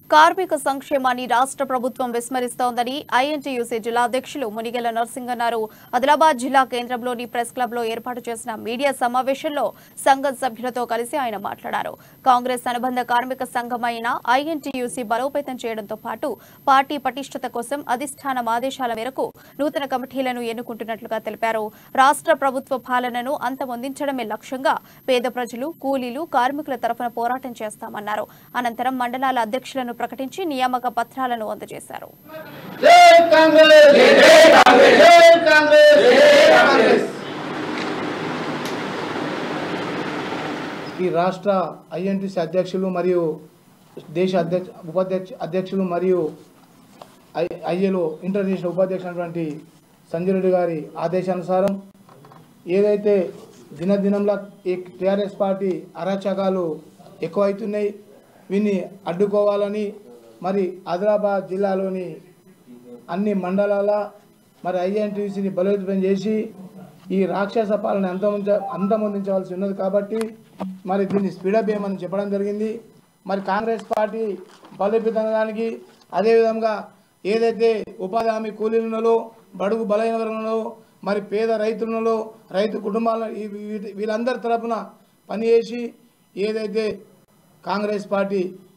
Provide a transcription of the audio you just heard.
కార్మిక సంక్షేమాన్ని రాష్ట్ర ప్రభుత్వం విస్మరిస్తోందని ఐఎన్టీయూసీ జిల్లా అధ్యక్షులు మునిగెల నర్సింగ్ అన్నారు ఆదిలాబాద్ జిల్లా కేంద్రంలోని ప్రెస్ క్లబ్ లో ఏర్పాటు చేసిన మీడియా సమావేశంలో సంఘం సభ్యులతో కలిసి ఆయన మాట్లాడారు కాంగ్రెస్ అనుబంధ కార్మిక సంఘం అయిన ఐఎన్టీయూసీ బలోపేతం చేయడంతో పాటు పార్టీ పటిష్టత కోసం అధిష్టానం ఆదేశాల మేరకు నూతన కమిటీలను ఎన్నుకుంటున్నట్లుగా తెలిపారు రాష్ట్ర ప్రభుత్వ పాలనను అంతమొందించడమే లక్ష్యంగా పేద ప్రజలు కూలీలు కార్మికుల తరఫున పోరాటం చేస్తామన్నారు అనంతరం మండలాల అధ్యక్షులను ప్రకటించి నియామక పత్రాలను అందజేశారు జై కాంగ్రెస్ జై కాంగ్రెస్ జై కాంగ్రెస్ జై కాంగ్రెస్ ఈ రాష్ట్ర ఐఎన్టీసీ అధ్యక్షులు మరియు దేశ అధ్యక్ష ఉపాధ్యక్ష అధ్యక్షులు మరియు ఐ ఐఏలో ఇంటర్నేషనల్ ఉపాధ్యక్షుడు సంజయ్ రెడ్డి గారి ఆదేశానుసారం ఏదైతే దినదినంలా ఈ టీఆర్ఎస్ పార్టీ అరాచకాలు ఎక్కువవుతున్నాయి వీన్ని అడ్డుకోవాలని మరి ఆదిలాబాద్ జిల్లాలోని అన్ని మండలాల మరి ఐఎన్టీసీని బలోపేతం చేసి ఈ రాక్షస పాలన అంతమంచ అంతమొందించవలసి ఉన్నది కాబట్టి మరి దీన్ని స్పీడప్ చేయమని చెప్పడం జరిగింది మరి కాంగ్రెస్ పార్టీ బలోపేతానికి అదేవిధంగా ఏదైతే ఉపాధి హామీ కూలీలలో బడుగు బలైన వర్గంలో మరి పేద రైతులలో రైతు కుటుంబాల ఈ వీ- వీళ్ళందరి తరపున పనిచేసి ఏదైతే కాంగ్రెస్ పార్టీ